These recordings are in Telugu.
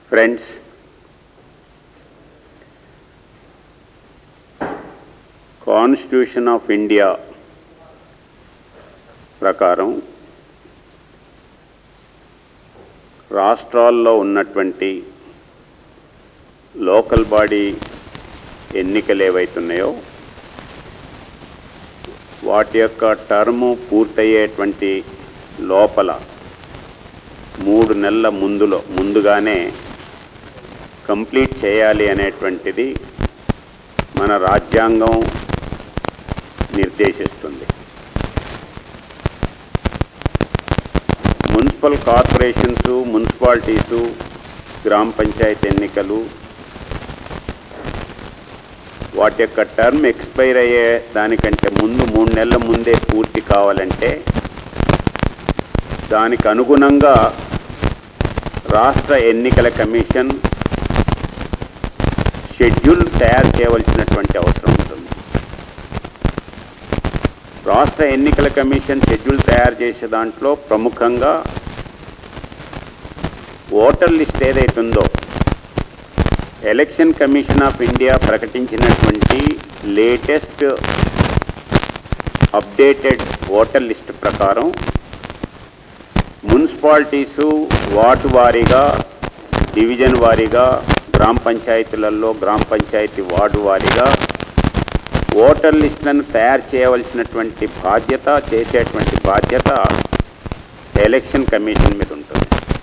ఫ్రెండ్స్ కాన్స్టిట్యూషన్ ఆఫ్ ఇండియా ప్రకారం రాష్ట్రాల్లో ఉన్నటువంటి లోకల్ బాడీ ఎన్నికలు ఏవైతున్నాయో వాటి యొక్క టర్ము పూర్తయ్యేటువంటి లోపల మూడు నెలల ముందులో ముందుగానే కంప్లీట్ చేయాలి అనేటువంటిది మన రాజ్యాంగం నిర్దేశిస్తుంది మున్సిపల్ కార్పొరేషన్స్ మున్సిపాలిటీసు గ్రామ పంచాయతీ ఎన్నికలు వాటి యొక్క టర్మ్ ఎక్స్పైర్ అయ్యే దానికంటే ముందు మూడు నెలల ముందే పూర్తి కావాలంటే దానికి అనుగుణంగా రాష్ట్ర ఎన్నికల కమిషన్ షెడ్యూల్ తయారు చేయవలసినటువంటి అవసరం ఉంటుంది రాష్ట్ర ఎన్నికల కమిషన్ షెడ్యూల్ తయారు చేసే దాంట్లో ప్రముఖంగా ఓటర్ లిస్ట్ ఏదైతుందో ఎలక్షన్ కమిషన్ ఆఫ్ ఇండియా ప్రకటించినటువంటి లేటెస్ట్ అప్డేటెడ్ ఓటర్ లిస్ట్ ప్రకారం మున్సిపాలిటీసు వార్డు వారీగా డివిజన్ వారీగా గ్రామ పంచాయతీలలో గ్రామ పంచాయతీ వార్డు వారీగా ఓటర్ లిస్టులను తయారు చేయవలసినటువంటి బాధ్యత చేసేటువంటి బాధ్యత ఎలక్షన్ కమిషన్ మీద ఉంటుంది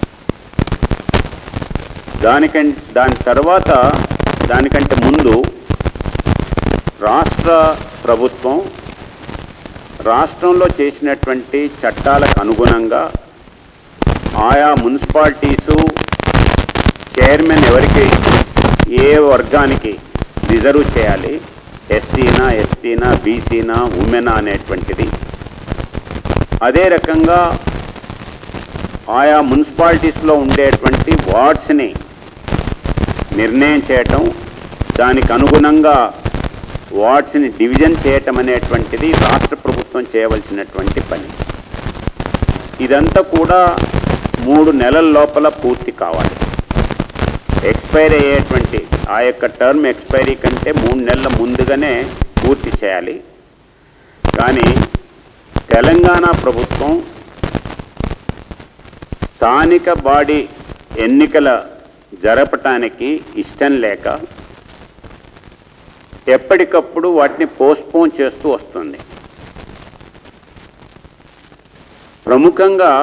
దానికం దాని తర్వాత దానికంటే ముందు రాష్ట్ర ప్రభుత్వం రాష్ట్రంలో చేసినటువంటి చట్టాలకు అనుగుణంగా ఆయా మున్సిపాలిటీసు చైర్మన్ ఎవరికి ఏ వర్గానికి రిజర్వ్ చేయాలి ఎస్సీనా ఎస్టీనా బీసీనా ఉమెనా అనేటువంటిది అదే రకంగా ఆయా మున్సిపాలిటీస్లో ఉండేటువంటి వార్డ్స్ని నిర్ణయం చేయటం దానికి అనుగుణంగా వార్డ్స్ని డివిజన్ చేయటం అనేటువంటిది రాష్ట్ర ప్రభుత్వం చేయవలసినటువంటి పని ఇదంతా కూడా మూడు నెలల లోపల పూర్తి కావాలి ఎక్స్పైర్ అయ్యేటువంటి ఆ యొక్క టర్మ్ ఎక్స్పైరీ కంటే మూడు నెలల ముందుగానే పూర్తి చేయాలి కానీ తెలంగాణ ప్రభుత్వం స్థానిక బాడీ ఎన్నికల జరపటానికి ఇష్టం లేక ఎప్పటికప్పుడు వాటిని పోస్ట్పోన్ చేస్తూ వస్తుంది ప్రముఖంగా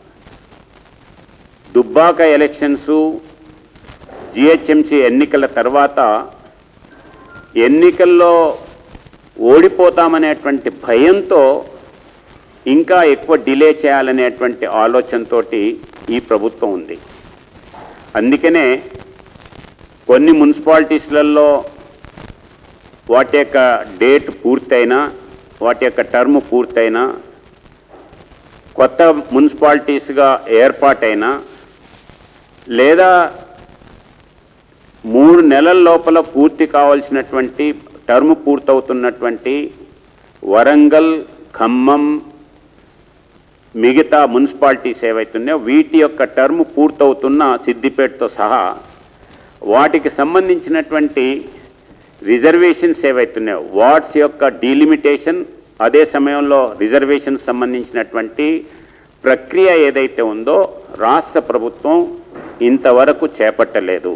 దుబ్బాక ఎలక్షన్సు జిహెచ్ఎంసీ ఎన్నికల తర్వాత ఎన్నికల్లో ఓడిపోతామనేటువంటి భయంతో ఇంకా ఎక్కువ డిలే చేయాలనేటువంటి ఆలోచనతోటి ఈ ప్రభుత్వం ఉంది అందుకనే కొన్ని మున్సిపాలిటీస్లలో వాటి యొక్క డేట్ పూర్తయినా వాటి యొక్క టర్మ్ పూర్తయినా కొత్త మున్సిపాలిటీస్గా ఏర్పాటైనా లేదా మూడు నెలల లోపల పూర్తి కావాల్సినటువంటి టర్మ్ పూర్తవుతున్నటువంటి వరంగల్ ఖమ్మం మిగతా మున్సిపాలిటీస్ ఏవైతున్నాయో వీటి యొక్క టర్మ్ పూర్తవుతున్న సిద్దిపేటతో సహా వాటికి సంబంధించినటువంటి రిజర్వేషన్స్ ఏవైతున్నాయో వార్డ్స్ యొక్క డీలిమిటేషన్ అదే సమయంలో రిజర్వేషన్ సంబంధించినటువంటి ప్రక్రియ ఏదైతే ఉందో రాష్ట్ర ప్రభుత్వం ఇంతవరకు చేపట్టలేదు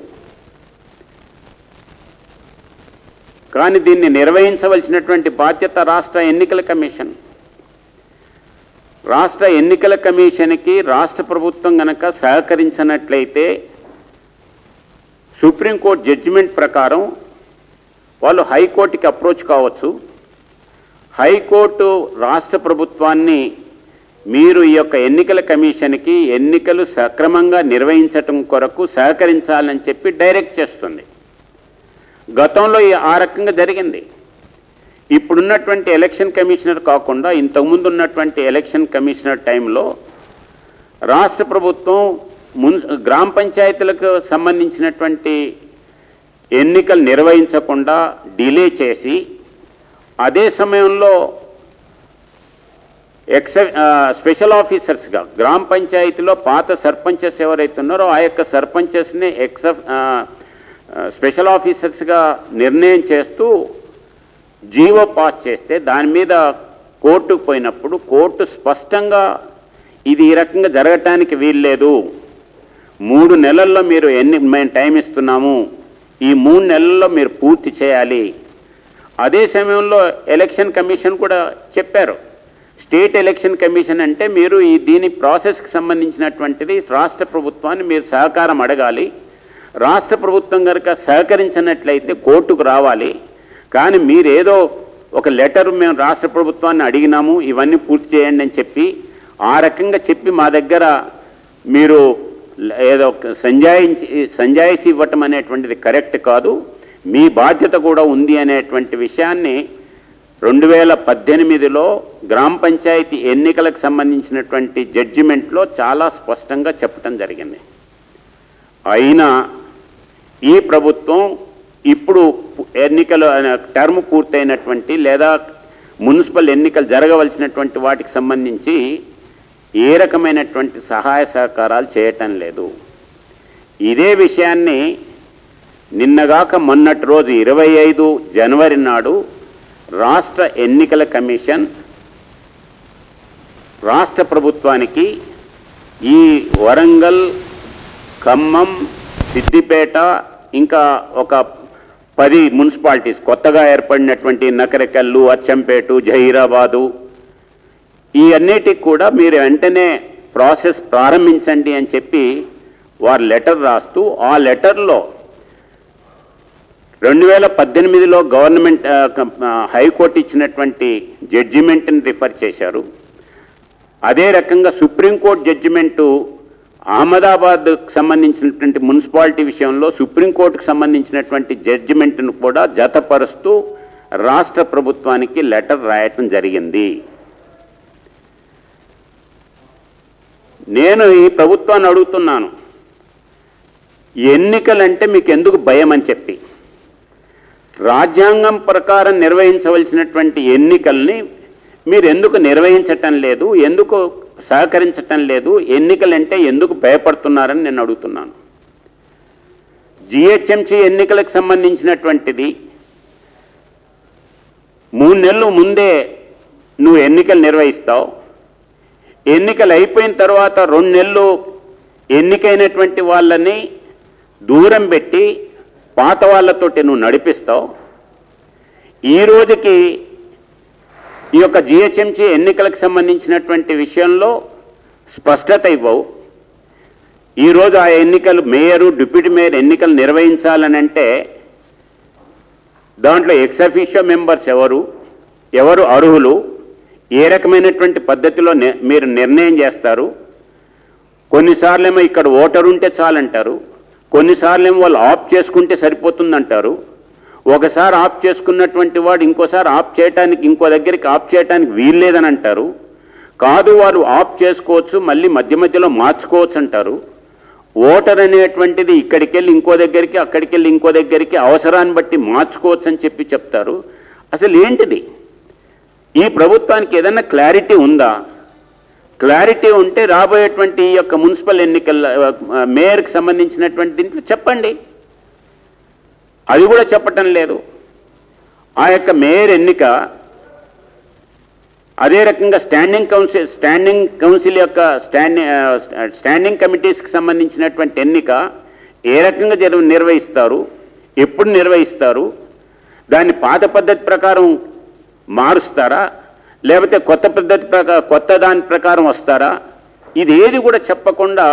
కానీ దీన్ని నిర్వహించవలసినటువంటి బాధ్యత రాష్ట్ర ఎన్నికల కమిషన్ రాష్ట్ర ఎన్నికల కమిషన్కి రాష్ట్ర ప్రభుత్వం గనక సహకరించినట్లయితే సుప్రీంకోర్టు జడ్జిమెంట్ ప్రకారం వాళ్ళు హైకోర్టుకి అప్రోచ్ కావచ్చు హైకోర్టు రాష్ట్ర ప్రభుత్వాన్ని మీరు ఈ యొక్క ఎన్నికల కమిషన్కి ఎన్నికలు సక్రమంగా నిర్వహించటం కొరకు సహకరించాలని చెప్పి డైరెక్ట్ చేస్తుంది గతంలో ఈ- ఆ రకంగా జరిగింది ఇప్పుడున్నటువంటి ఎలక్షన్ కమిషనర్ కాకుండా ఇంతకుముందు ఉన్నటువంటి ఎలక్షన్ కమిషనర్ టైంలో రాష్ట్ర ప్రభుత్వం మున్ గ్రామ పంచాయతీలకు సంబంధించినటువంటి ఎన్నికలు నిర్వహించకుండా డిలే చేసి అదే సమయంలో ఎక్స ఆ, స్పెషల్ ఆఫీసర్స్గా గ్రామ పంచాయతీలో పాత సర్పంచెస్ ఎవరైతే ఉన్నారో ఆ యొక్క సర్పంచెస్ని ఎక్స ఆ, ఆ, స్పెషల్ ఆఫీసర్స్గా నిర్ణయం చేస్తూ జీవో పాస్ చేస్తే దాని మీద కోర్టుకు పోయినప్పుడు కోర్టు స్పష్టంగా ఇది ఈ రకంగా జరగటానికి వీల్లేదు మూడు నెలల్లో మీరు ఎన్ని మేము టైం ఇస్తున్నాము ఈ మూడు నెలల్లో మీరు పూర్తి చేయాలి అదే సమయంలో ఎలక్షన్ కమిషన్ కూడా చెప్పారు స్టేట్ ఎలక్షన్ కమిషన్ అంటే మీరు ఈ దీని ప్రాసెస్కి సంబంధించినటువంటిది రాష్ట్ర ప్రభుత్వాన్ని మీరు సహకారం అడగాలి రాష్ట్ర ప్రభుత్వం కనుక సహకరించినట్లయితే కోర్టుకు రావాలి కానీ మీరేదో ఒక లెటర్ మేము రాష్ట్ర ప్రభుత్వాన్ని అడిగినాము ఇవన్నీ పూర్తి చేయండి అని చెప్పి ఆ రకంగా చెప్పి మా దగ్గర మీరు ఏదో ఒక సంజాయించి సంజాయిషి ఇవ్వటం అనేటువంటిది కరెక్ట్ కాదు మీ బాధ్యత కూడా ఉంది అనేటువంటి విషయాన్ని రెండు వేల పద్దెనిమిదిలో గ్రామ పంచాయతీ ఎన్నికలకు సంబంధించినటువంటి జడ్జిమెంట్లో చాలా స్పష్టంగా చెప్పటం జరిగింది అయినా ఈ ప్రభుత్వం ఇప్పుడు ఎన్నికలు టర్మ్ పూర్తయినటువంటి లేదా మున్సిపల్ ఎన్నికలు జరగవలసినటువంటి వాటికి సంబంధించి ఏ రకమైనటువంటి సహాయ సహకారాలు చేయటం లేదు ఇదే విషయాన్ని నిన్నగాక మొన్నటి రోజు ఇరవై ఐదు జనవరి నాడు రాష్ట్ర ఎన్నికల కమిషన్ రాష్ట్ర ప్రభుత్వానికి ఈ వరంగల్ ఖమ్మం సిద్దిపేట ఇంకా ఒక పది మున్సిపాలిటీస్ కొత్తగా ఏర్పడినటువంటి నకరకల్లు అచ్చంపేటు జహీరాబాదు ఈ అన్నిటికి కూడా మీరు వెంటనే ప్రాసెస్ ప్రారంభించండి అని చెప్పి వారు లెటర్ రాస్తూ ఆ లెటర్లో రెండు వేల పద్దెనిమిదిలో గవర్నమెంట్ ఆ, కం- ఆ, హైకోర్టు ఇచ్చినటువంటి జడ్జిమెంట్ని రిఫర్ చేశారు అదే రకంగా సుప్రీంకోర్టు జడ్జిమెంటు అహ్మదాబాద్ సంబంధించినటువంటి మున్సిపాలిటీ విషయంలో సుప్రీంకోర్టుకు సంబంధించినటువంటి జడ్జిమెంట్ను కూడా జతపరుస్తూ రాష్ట్ర ప్రభుత్వానికి లెటర్ రాయటం జరిగింది నేను ఈ ప్రభుత్వాన్ని అడుగుతున్నాను ఎన్నికలంటే మీకు ఎందుకు భయం అని చెప్పి రాజ్యాంగం ప్రకారం నిర్వహించవలసినటువంటి ఎన్నికల్ని మీరు ఎందుకు నిర్వహించటం లేదు ఎందుకు సహకరించటం లేదు ఎన్నికలంటే ఎందుకు భయపడుతున్నారని నేను అడుగుతున్నాను జిహెచ్ఎంసీ ఎన్నికలకు సంబంధించినటువంటిది మూడు నెలలు ముందే నువ్వు ఎన్నికలు నిర్వహిస్తావు ఎన్నికలు అయిపోయిన తర్వాత రెండు నెలలు ఎన్నికైనటువంటి వాళ్ళని దూరం పెట్టి పాత వాళ్ళతోటి నువ్వు నడిపిస్తావు ఈ రోజుకి ఈ యొక్క జిహెచ్ఎంసీ ఎన్నికలకు సంబంధించినటువంటి విషయంలో స్పష్టత ఇవ్వవు ఈరోజు ఆ ఎన్నికలు మేయరు డిప్యూటీ మేయర్ ఎన్నికలు నిర్వహించాలనంటే దాంట్లో ఎక్సఫిషియో మెంబర్స్ ఎవరు ఎవరు అర్హులు ఏ రకమైనటువంటి పద్ధతిలో ని- మీరు నిర్ణయం చేస్తారు కొన్నిసార్లేమో ఇక్కడ ఓటర్ ఉంటే చాలంటారు కొన్నిసార్లేమో వాళ్ళు ఆఫ్ చేసుకుంటే సరిపోతుందంటారు ఒకసారి ఆఫ్ చేసుకున్నటువంటి వాడు ఇంకోసారి ఆఫ్ చేయటానికి ఇంకో దగ్గరికి ఆఫ్ చేయటానికి వీల్లేదని అంటారు కాదు వారు ఆఫ్ చేసుకోవచ్చు మళ్ళీ మధ్య మధ్యలో మార్చుకోవచ్చు అంటారు ఓటర్ అనేటువంటిది ఇక్కడికి వెళ్ళి ఇంకో దగ్గరికి అక్కడికి వెళ్ళి ఇంకో దగ్గరికి అవసరాన్ని బట్టి మార్చుకోవచ్చు అని చెప్పి చెప్తారు అసలు ఏంటిది ఈ ప్రభుత్వానికి ఏదైనా క్లారిటీ ఉందా క్లారిటీ ఉంటే రాబోయేటువంటి ఈ యొక్క మున్సిపల్ ఎన్నికల ఆ, మేయర్కి సంబంధించినటువంటి దీంట్లో చెప్పండి అది కూడా చెప్పటం లేదు ఆ యొక్క మేయర్ ఎన్నిక అదే రకంగా స్టాండింగ్ కౌన్సిల్ స్టాండింగ్ కౌన్సిల్ యొక్క స్టాండింగ్ స్టాండింగ్ కమిటీస్కి సంబంధించినటువంటి ఎన్నిక ఏ రకంగా జరు నిర్వహిస్తారు ఎప్పుడు నిర్వహిస్తారు దాన్ని పాత పద్ధతి ప్రకారం మారుస్తారా లేకపోతే కొత్త పద్ధతి ప్రకారం కొత్త దాని ప్రకారం వస్తారా ఇది ఏది కూడా చెప్పకుండా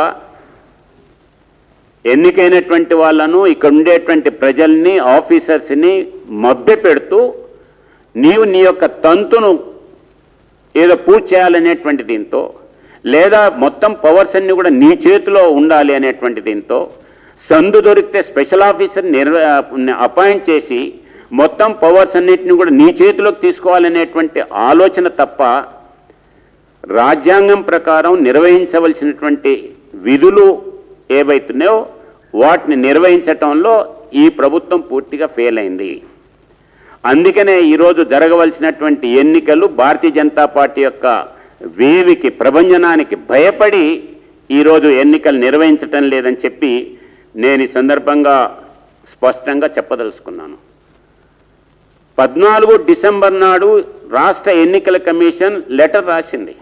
ఎన్నికైనటువంటి వాళ్ళను ఇక్కడ ఉండేటువంటి ప్రజల్ని ఆఫీసర్స్ని మభ్య పెడుతూ నీవు నీ యొక్క తంతును ఏదో పూర్తి చేయాలనేటువంటి దీంతో లేదా మొత్తం పవర్స్ అన్ని కూడా నీ చేతిలో ఉండాలి అనేటువంటి దీంతో సందు దొరికితే స్పెషల్ ఆఫీసర్ నిర్వ అపాయింట్ చేసి మొత్తం పవర్స్ అన్నిటిని కూడా నీ చేతిలోకి తీసుకోవాలనేటువంటి ఆలోచన తప్ప రాజ్యాంగం ప్రకారం నిర్వహించవలసినటువంటి విధులు ఏవైతున్నాయో వాటిని నిర్వహించటంలో ఈ ప్రభుత్వం పూర్తిగా ఫెయిల్ అయింది అందుకనే ఈరోజు జరగవలసినటువంటి ఎన్నికలు భారతీయ జనతా పార్టీ యొక్క వేవికి ప్రభంజనానికి భయపడి ఈరోజు ఎన్నికలు నిర్వహించటం లేదని చెప్పి నేను ఈ సందర్భంగా స్పష్టంగా చెప్పదలుచుకున్నాను పద్నాలుగు డిసెంబర్ నాడు రాష్ట్ర ఎన్నికల కమిషన్ లెటర్ రాసింది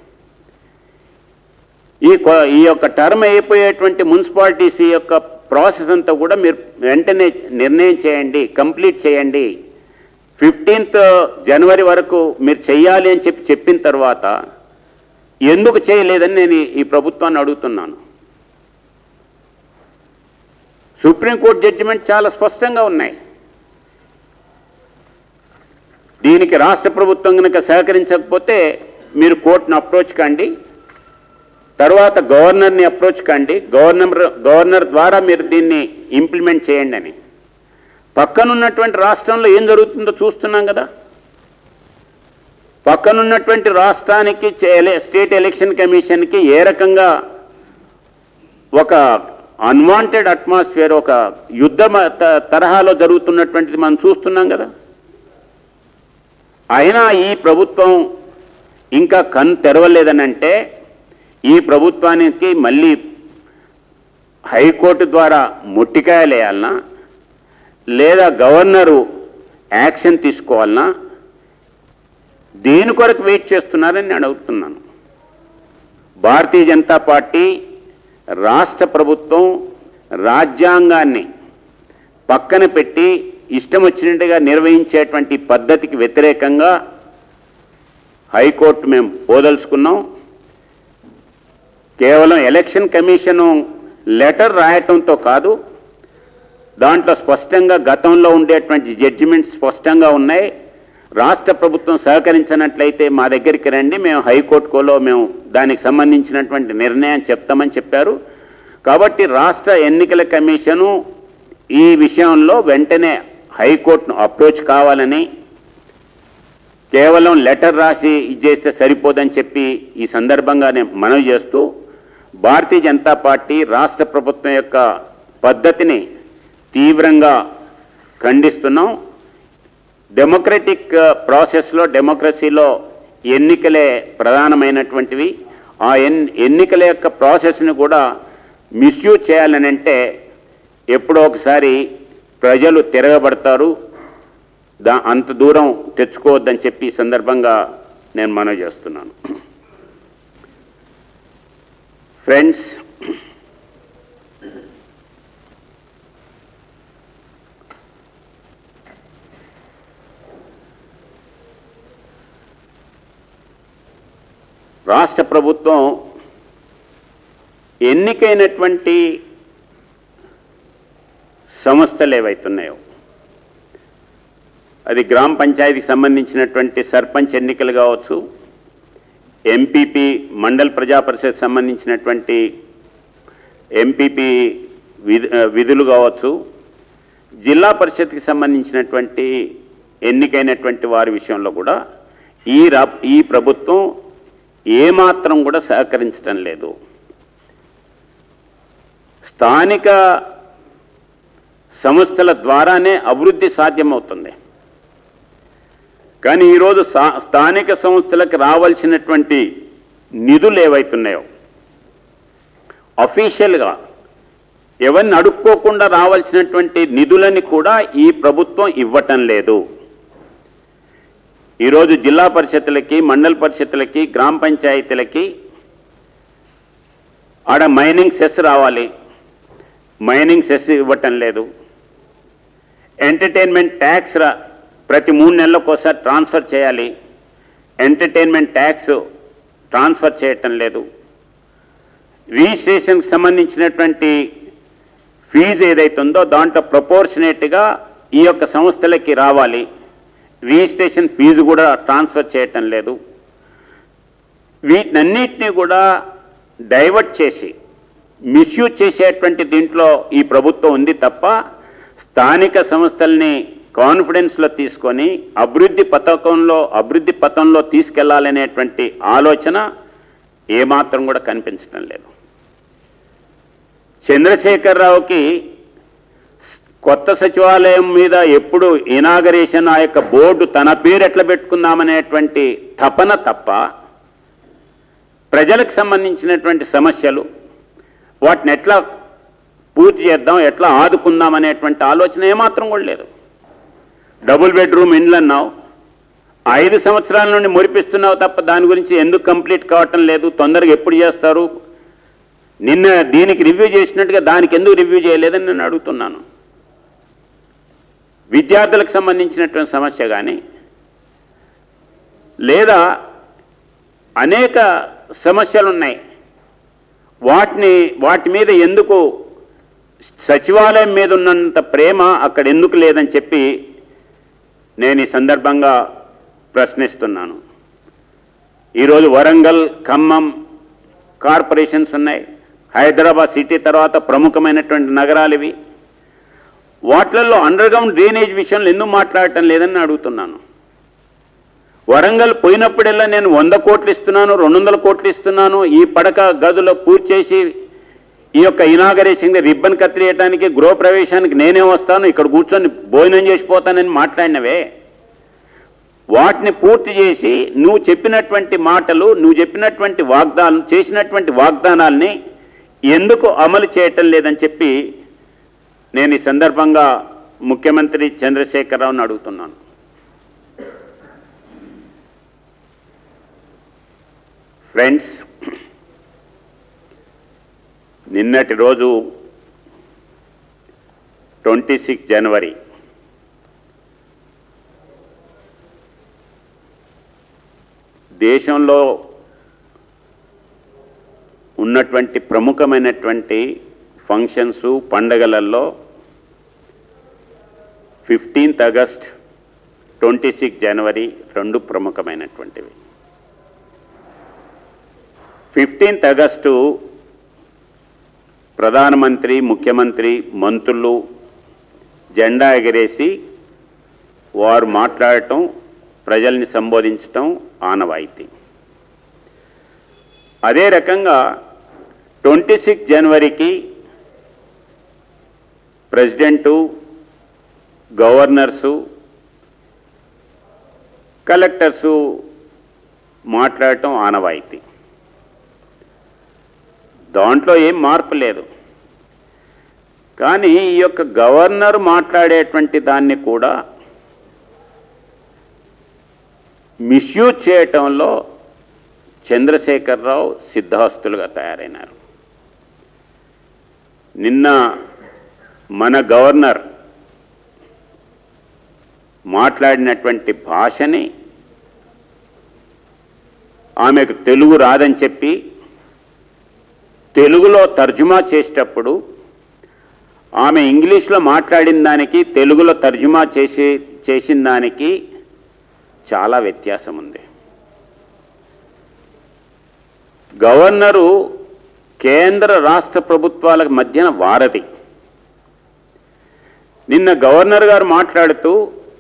ఈ కొ- ఈ యొక్క టర్మ్ అయిపోయేటువంటి మున్సిపాలిటీస్ యొక్క ప్రాసెస్ అంతా కూడా మీరు వెంటనే నిర్ణయం చేయండి కంప్లీట్ చేయండి ఫిఫ్టీన్త్ జనవరి వరకు మీరు చెయ్యాలి అని చెప్పి చెప్పిన తర్వాత ఎందుకు చేయలేదని నేను ఈ- ఈ ప్రభుత్వాన్ని అడుగుతున్నాను సుప్రీంకోర్టు జడ్జిమెంట్ చాలా స్పష్టంగా ఉన్నాయి దీనికి రాష్ట్ర ప్రభుత్వం కనుక సహకరించకపోతే మీరు కోర్టును అప్రోచ్ కండి తర్వాత గవర్నర్ని అప్రోచ్ కండి గవర్నర్ గవర్నర్ ద్వారా మీరు దీన్ని ఇంప్లిమెంట్ చేయండి అని పక్కనున్నటువంటి రాష్ట్రంలో ఏం జరుగుతుందో చూస్తున్నాం కదా పక్కనున్నటువంటి రాష్ట్రానికి చే- ఎలే- స్టేట్ ఎలక్షన్ కమిషన్కి ఏ రకంగా ఒక అన్వాంటెడ్ అట్మాస్ఫియర్ ఒక యుద్ధ మ- త- తరహాలో జరుగుతున్నటువంటిది మనం చూస్తున్నాం కదా అయినా ఈ ప్రభుత్వం ఇంకా కన్ను తెరవలేదనంటే ఈ ప్రభుత్వానికి మళ్ళీ హైకోర్టు ద్వారా ముట్టికాయలేయాలనా లేదా గవర్నరు యాక్షన్ తీసుకోవాలనా దేని కొరకు వెయిట్ చేస్తున్నారని నేను అడుగుతున్నాను భారతీయ జనతా పార్టీ రాష్ట్ర ప్రభుత్వం రాజ్యాంగాన్ని పక్కన పెట్టి ఇష్టం వచ్చినట్టుగా నిర్వహించేటువంటి పద్ధతికి వ్యతిరేకంగా హైకోర్టు మేము పోదలుచుకున్నాం కేవలం ఎలక్షన్ కమిషను లెటర్ రాయటంతో కాదు దాంట్లో స్పష్టంగా గతంలో ఉండేటువంటి జడ్జిమెంట్స్ స్పష్టంగా ఉన్నాయి రాష్ట్ర ప్రభుత్వం సహకరించినట్లయితే మా దగ్గరికి రండి మేము హైకోర్టులో మేము దానికి సంబంధించినటువంటి నిర్ణయం చెప్తామని చెప్పారు కాబట్టి రాష్ట్ర ఎన్నికల కమిషను ఈ విషయంలో వెంటనే హైకోర్టును అప్రోచ్ కావాలని కేవలం లెటర్ రాసి ఇది చేస్తే సరిపోదని చెప్పి ఈ సందర్భంగా నేను మనవి చేస్తూ భారతీయ జనతా పార్టీ రాష్ట్ర ప్రభుత్వం యొక్క పద్ధతిని తీవ్రంగా ఖండిస్తున్నాం డెమోక్రటిక్ ప్రాసెస్లో డెమోక్రసీలో ఎన్నికలే ప్రధానమైనటువంటివి ఆ ఎన్ ఎన్నికల యొక్క ప్రాసెస్ని కూడా మిస్యూజ్ చేయాలని అంటే ఎప్పుడో ఒకసారి ప్రజలు తిరగబడతారు దా అంత దూరం తెచ్చుకోవద్దని చెప్పి ఈ సందర్భంగా నేను మనవి చేస్తున్నాను ఫ్రెండ్స్ రాష్ట్ర ప్రభుత్వం ఎన్నికైనటువంటి సంస్థలు ఏవైతున్నాయో అది గ్రామ పంచాయతీకి సంబంధించినటువంటి సర్పంచ్ ఎన్నికలు కావచ్చు ఎంపీపీ మండల్ ప్రజా పరిషత్ సంబంధించినటువంటి ఎంపీపీ విధు విధులు కావచ్చు జిల్లా పరిషత్కి సంబంధించినటువంటి ఎన్నికైనటువంటి వారి విషయంలో కూడా ఈ రా ఈ ప్రభుత్వం ఏమాత్రం కూడా సహకరించడం లేదు స్థానిక సంస్థల ద్వారానే అభివృద్ధి సాధ్యమవుతుంది కానీ ఈరోజు సా- స్థానిక సంస్థలకు రావాల్సినటువంటి నిధులు ఏవైతున్నాయో అఫీషియల్గా ఎవరిని అడుక్కోకుండా రావాల్సినటువంటి నిధులని కూడా ఈ ప్రభుత్వం ఇవ్వటం లేదు ఈరోజు జిల్లా పరిషత్తులకి మండల పరిషత్తులకి గ్రామ పంచాయతీలకి ఆడ మైనింగ్ సెస్ రావాలి మైనింగ్ సెస్ ఇవ్వటం లేదు ఎంటర్టైన్మెంట్ ట్యాక్స్ రా ప్రతి మూడు నెలలకు ఒకసారి ట్రాన్స్ఫర్ చేయాలి ఎంటర్టైన్మెంట్ ట్యాక్స్ ట్రాన్స్ఫర్ చేయటం లేదు రిజిస్ట్రేషన్కి సంబంధించినటువంటి ఫీజు ఏదైతుందో దాంట్లో ప్రపోర్షనేట్గా ఈ యొక్క సంస్థలకి రావాలి రిజిస్ట్రేషన్ ఫీజు కూడా ట్రాన్స్ఫర్ చేయటం లేదు వీటన్నిటిని కూడా డైవర్ట్ చేసి మిస్యూజ్ చేసేటువంటి దీంట్లో ఈ ప్రభుత్వం ఉంది తప్ప స్థానిక సంస్థల్ని కాన్ఫిడెన్స్లో తీసుకొని అభివృద్ధి పథకంలో అభివృద్ధి పథంలో తీసుకెళ్లాలనేటువంటి ఆలోచన ఏమాత్రం కూడా కనిపించడం లేదు చంద్రశేఖరరావుకి కొత్త సచివాలయం మీద ఎప్పుడు ఇనాగరేషన్ ఆ యొక్క బోర్డు తన పేరు ఎట్లా పెట్టుకుందామనేటువంటి తపన తప్ప ప్రజలకు సంబంధించినటువంటి సమస్యలు వాటిని ఎట్లా పూర్తి చేద్దాం ఎట్లా ఆదుకుందాం అనేటువంటి ఆలోచన ఏమాత్రం కూడా లేదు డబుల్ బెడ్రూమ్ ఇండ్లు అన్నావు ఐదు సంవత్సరాల నుండి మురిపిస్తున్నావు తప్ప దాని గురించి ఎందుకు కంప్లీట్ కావటం లేదు తొందరగా ఎప్పుడు చేస్తారు నిన్న దీనికి రివ్యూ చేసినట్టుగా దానికి ఎందుకు రివ్యూ చేయలేదని నేను అడుగుతున్నాను విద్యార్థులకు సంబంధించినటువంటి సమస్య కానీ లేదా అనేక సమస్యలు ఉన్నాయి వాటిని వాటి మీద ఎందుకు సచివాలయం మీద ఉన్నంత ప్రేమ అక్కడ ఎందుకు లేదని చెప్పి నేను ఈ సందర్భంగా ప్రశ్నిస్తున్నాను ఈరోజు వరంగల్ ఖమ్మం కార్పొరేషన్స్ ఉన్నాయి హైదరాబాద్ సిటీ తర్వాత ప్రముఖమైనటువంటి నగరాలు ఇవి వాటిల్లో అండర్ గ్రౌండ్ డ్రైనేజ్ విషయంలో ఎందుకు మాట్లాడటం లేదని అడుగుతున్నాను వరంగల్ పోయినప్పుడల్లా నేను వంద కోట్లు ఇస్తున్నాను రెండు వందల కోట్లు ఇస్తున్నాను ఈ పడక గదులో పూర్తి చేసి ఈ యొక్క ఇనాగరేషన్ రిబ్బన్ కత్తిరియటానికి గృహప్రవేశానికి నేనే వస్తాను ఇక్కడ కూర్చొని భోజనం చేసిపోతానని మాట్లాడినవే వాటిని పూర్తి చేసి నువ్వు చెప్పినటువంటి మాటలు నువ్వు చెప్పినటువంటి వాగ్దానం చేసినటువంటి వాగ్దానాల్ని ఎందుకు అమలు చేయటం లేదని చెప్పి నేను ఈ సందర్భంగా ముఖ్యమంత్రి చంద్రశేఖరరావుని అడుగుతున్నాను ఫ్రెండ్స్ నిన్నటి రోజు ట్వంటీ సిక్స్ జనవరి దేశంలో ఉన్నటువంటి ప్రముఖమైనటువంటి ఫంక్షన్స్ పండగలలో ఫిఫ్టీన్త్ ఆగస్ట్ ట్వంటీ సిక్స్ జనవరి రెండు ప్రముఖమైనటువంటివి ఫిఫ్టీన్త్ ఆగస్టు ప్రధానమంత్రి ముఖ్యమంత్రి మంత్రులు జెండా ఎగరేసి వారు మాట్లాడటం ప్రజల్ని సంబోధించటం ఆనవాయితీ అదే రకంగా ట్వంటీ సిక్స్ జనవరికి ప్రెసిడెంటు గవర్నర్సు కలెక్టర్సు మాట్లాడటం ఆనవాయితీ దాంట్లో ఏం మార్పు లేదు కానీ ఈ యొక్క గవర్నర్ మాట్లాడేటువంటి దాన్ని కూడా మిస్యూజ్ చేయటంలో చంద్రశేఖరరావు సిద్ధహస్తులుగా తయారైనారు నిన్న మన గవర్నర్ మాట్లాడినటువంటి భాషని ఆమెకు తెలుగు రాదని చెప్పి తెలుగులో తర్జుమా చేసేటప్పుడు ఆమె ఇంగ్లీష్లో మాట్లాడిన దానికి తెలుగులో తర్జుమా చేసి చేసిన దానికి చాలా వ్యత్యాసం ఉంది గవర్నరు కేంద్ర రాష్ట్ర ప్రభుత్వాల మధ్యన వారధి నిన్న గవర్నర్ గారు మాట్లాడుతూ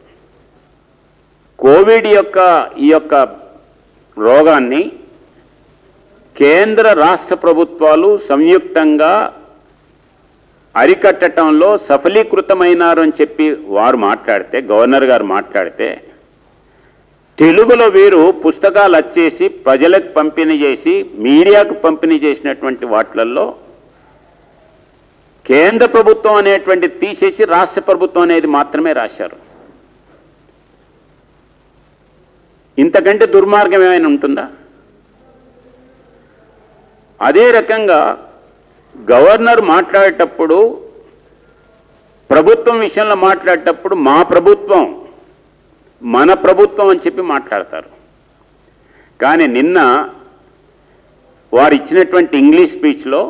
కోవిడ్ యొక్క ఈ యొక్క రోగాన్ని కేంద్ర రాష్ట్ర ప్రభుత్వాలు సంయుక్తంగా అరికట్టడంలో సఫలీకృతమైనారు అని చెప్పి వారు మాట్లాడితే గవర్నర్ గారు మాట్లాడితే తెలుగులో వీరు పుస్తకాలు వచ్చేసి ప్రజలకు పంపిణీ చేసి మీడియాకు పంపిణీ చేసినటువంటి వాటిలలో కేంద్ర ప్రభుత్వం అనేటువంటి తీసేసి రాష్ట్ర ప్రభుత్వం అనేది మాత్రమే రాశారు ఇంతకంటే దుర్మార్గం ఏమైనా ఉంటుందా అదే రకంగా గవర్నర్ మాట్లాడేటప్పుడు ప్రభుత్వం విషయంలో మాట్లాడేటప్పుడు మా ప్రభుత్వం మన ప్రభుత్వం అని చెప్పి మాట్లాడతారు కానీ నిన్న వారు ఇచ్చినటువంటి ఇంగ్లీష్ స్పీచ్లో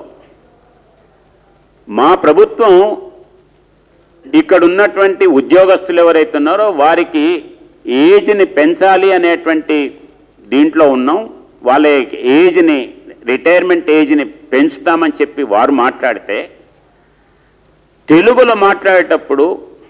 మా ప్రభుత్వం ఇక్కడ ఉన్నటువంటి ఉద్యోగస్తులు ఎవరైతే ఉన్నారో వారికి ఏజ్ని పెంచాలి అనేటువంటి దీంట్లో ఉన్నాం వాళ్ళ ఏజ్ని రిటైర్మెంట్ ఏజ్ని పెంచుతామని చెప్పి వారు మాట్లాడితే తెలుగులో మాట్లాడేటప్పుడు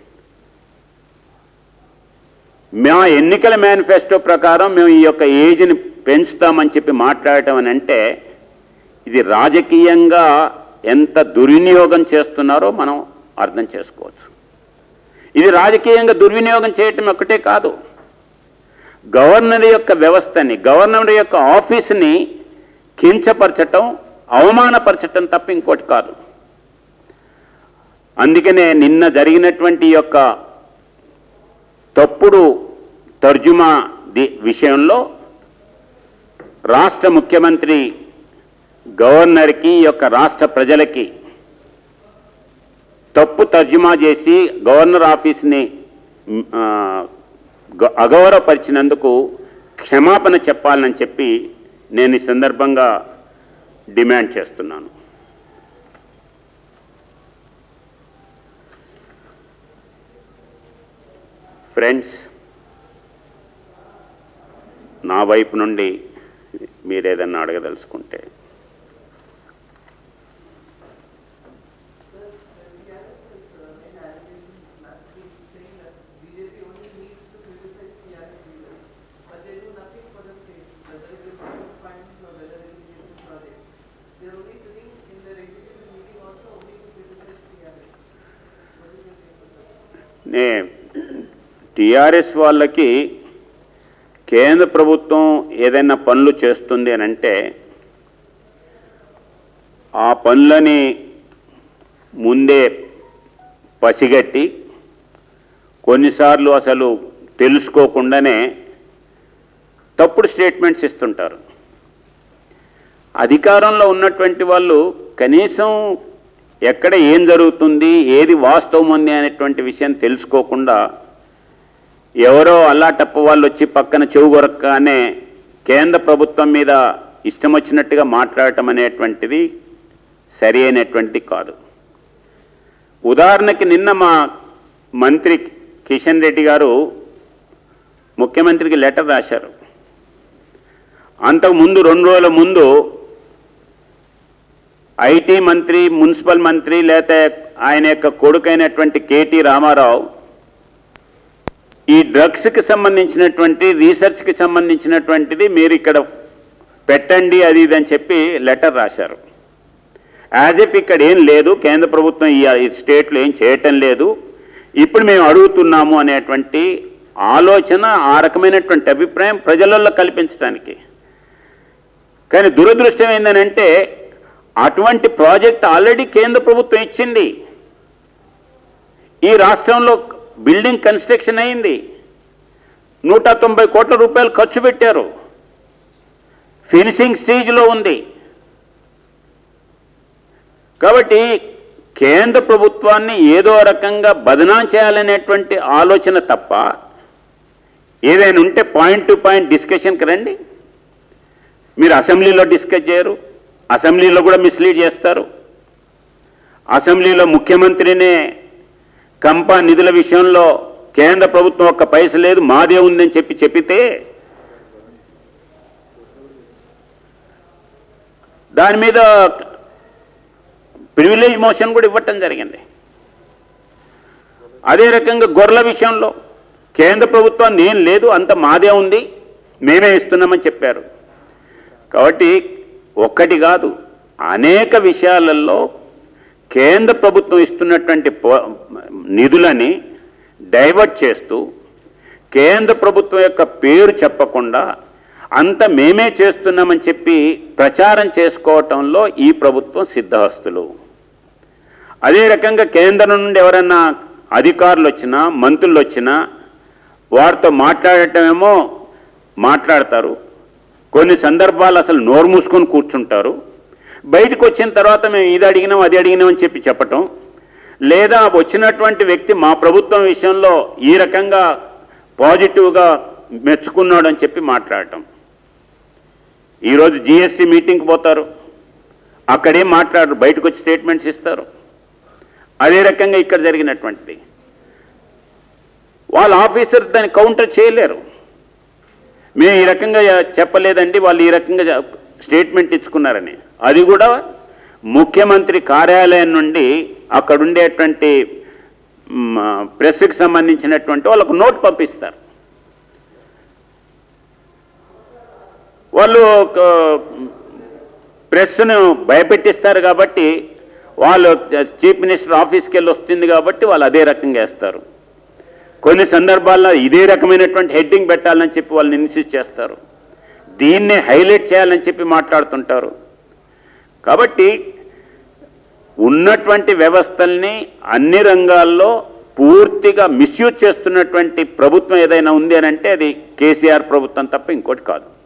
మా ఎన్నికల మేనిఫెస్టో ప్రకారం మేము ఈ యొక్క ఏజ్ని పెంచుతామని చెప్పి మాట్లాడటం అని అంటే ఇది రాజకీయంగా ఎంత దుర్వినియోగం చేస్తున్నారో మనం అర్థం చేసుకోవచ్చు ఇది రాజకీయంగా దుర్వినియోగం చేయటం ఒక్కటే కాదు గవర్నర్ యొక్క వ్యవస్థని గవర్నర్ యొక్క ఆఫీస్ని కించపరచటం అవమానపరచటం తప్ప ఇంకోటి కాదు అందుకనే నిన్న జరిగినటువంటి ఈ యొక్క తప్పుడు తర్జుమా ది- విషయంలో రాష్ట్ర ముఖ్యమంత్రి గవర్నర్కి ఈ యొక్క రాష్ట్ర ప్రజలకి తప్పు తర్జుమా చేసి గవర్నర్ ఆఫీస్ని మ్, ఆ, గ- అగౌరవపరిచినందుకు క్షమాపణ చెప్పాలని చెప్పి నేను ఈ సందర్భంగా డిమాండ్ చేస్తున్నాను ఫ్రెండ్స్ నా వైపు నుండి మీరేదన్నా అడగదలుచుకుంటే but they do nothing for the state, whether it is public funds or whether it is new projects. They're only sitting in their executive meeting also only to criticize TRS. What is your take on that? నే టిఆర్ఎస్ వాళ్ళకి కేంద్ర ప్రభుత్వం ఏదైనా పనులు చేస్తుంది అని అంటే ఆ పనులని ముందే పసిగట్టి కొన్నిసార్లు అసలు తెలుసుకోకుండానే తప్పుడు స్టేట్మెంట్స్ ఇస్తుంటారు అధికారంలో ఉన్నటువంటి వాళ్ళు కనీసం ఎక్కడ ఏం జరుగుతుంది ఏది వాస్తవం ఉంది అనేటువంటి విషయం తెలుసుకోకుండా ఎవరో అల్లాటప్ప వాళ్ళు వచ్చి పక్కన చెవు కొరకగానే కేంద్ర ప్రభుత్వం మీద ఇష్టం వచ్చినట్టుగా మాట్లాడటం అనేటువంటిది సరి అయినటువంటి కాదు ఉదాహరణకి నిన్న మా మంత్రి కిషన్ రెడ్డి గారు ముఖ్యమంత్రికి లెటర్ రాశారు అంతకు ముందు రెండు రోజుల ముందు ఐటీ మంత్రి మున్సిపల్ మంత్రి లేకపోతే ఆయన యొక్క కొడుకైనటువంటి కేటీ రామారావు ఈ డ్రగ్స్కి సంబంధించినటువంటి రీసెర్చ్కి సంబంధించినటువంటిది మీరు ఇక్కడ పెట్టండి అది ఇది అని చెప్పి లెటర్ రాశారు యాజ్ ఎఫ్ ఇక్కడ ఏం లేదు కేంద్ర ప్రభుత్వం ఈ ఈ స్టేట్లో ఏం చేయటం లేదు ఇప్పుడు మేము అడుగుతున్నాము అనేటువంటి ఆలోచన ఆ రకమైనటువంటి అభిప్రాయం ప్రజలలో కల్పించడానికి కానీ దురదృష్టం ఏంటంటే అటువంటి ప్రాజెక్ట్ ఆల్రెడీ కేంద్ర ప్రభుత్వం ఇచ్చింది ఈ రాష్ట్రంలో బిల్డింగ్ కన్స్ట్రక్షన్ అయింది నూట తొంభై కోట్ల రూపాయలు ఖర్చు పెట్టారు ఫినిషింగ్ స్టేజ్లో ఉంది కాబట్టి కేంద్ర ప్రభుత్వాన్ని ఏదో రకంగా బదనాం చేయాలనేటువంటి ఆలోచన తప్ప ఏదైనా ఉంటే పాయింట్ టు పాయింట్ డిస్కషన్కి రండి మీరు అసెంబ్లీలో డిస్కస్ చేయరు అసెంబ్లీలో కూడా మిస్లీడ్ చేస్తారు అసెంబ్లీలో ముఖ్యమంత్రినే కంపా నిధుల విషయంలో కేంద్ర ప్రభుత్వం ఒక్క పైస లేదు మాదే ఉందని చెప్పి చెప్పితే దాని మీద ప్రివిలేజ్ మోషన్ కూడా ఇవ్వటం జరిగింది అదే రకంగా గొర్రెల విషయంలో కేంద్ర ప్రభుత్వాన్ని ఏం లేదు అంత మాదే ఉంది మేమే ఇస్తున్నామని చెప్పారు కాబట్టి ఒక్కటి కాదు అనేక విషయాలలో కేంద్ర ప్రభుత్వం ఇస్తున్నటువంటి పో- నిధులని డైవర్ట్ చేస్తూ కేంద్ర ప్రభుత్వం యొక్క పేరు చెప్పకుండా అంత మేమే చేస్తున్నామని చెప్పి ప్రచారం చేసుకోవటంలో ఈ ప్రభుత్వం సిద్ధహస్తులు అదే రకంగా కేంద్రం నుండి ఎవరన్నా అధికారులు వచ్చినా మంత్రులు వచ్చినా వారితో మాట్లాడటమేమో మాట్లాడతారు కొన్ని సందర్భాలు అసలు నోరు మూసుకొని కూర్చుంటారు బయటకు వచ్చిన తర్వాత మేము ఇది అడిగినాం అది అడిగినాం అని చెప్పి చెప్పటం లేదా వచ్చినటువంటి వ్యక్తి మా ప్రభుత్వం విషయంలో ఈ రకంగా పాజిటివ్గా మెచ్చుకున్నాడు అని చెప్పి మాట్లాడటం ఈరోజు జిఎస్టీ మీటింగ్కి పోతారు అక్కడేం మాట్లాడరు బయటకు వచ్చి స్టేట్మెంట్స్ ఇస్తారు అదే రకంగా ఇక్కడ జరిగినటువంటిది వాళ్ళ ఆఫీసర్ దాన్ని కౌంటర్ చేయలేరు మేము ఈ రకంగా చెప్పలేదండి వాళ్ళు ఈ రకంగా స్టేట్మెంట్ ఇచ్చుకున్నారని అది కూడా ముఖ్యమంత్రి కార్యాలయం నుండి అక్కడ ఉండేటువంటి మ్, ప్రెస్కి సంబంధించినటువంటి వాళ్ళకు నోట్ పంపిస్తారు వాళ్ళు ఒక ప్రెస్ను భయపెట్టిస్తారు కాబట్టి వాళ్ళు చీఫ్ మినిస్టర్ ఆఫీస్కి వెళ్ళి వస్తుంది కాబట్టి వాళ్ళు అదే రకంగా వేస్తారు కొన్ని సందర్భాల్లో ఇదే రకమైనటువంటి హెడ్డింగ్ పెట్టాలని చెప్పి వాళ్ళని ఇన్సిస్ట్ చేస్తారు దీన్ని హైలైట్ చేయాలని చెప్పి మాట్లాడుతుంటారు కాబట్టి ఉన్నటువంటి వ్యవస్థల్ని అన్ని రంగాల్లో పూర్తిగా మిస్యూజ్ చేస్తున్నటువంటి ప్రభుత్వం ఏదైనా ఉంది అని అంటే అది కేసీఆర్ ప్రభుత్వం తప్ప ఇంకోటి కాదు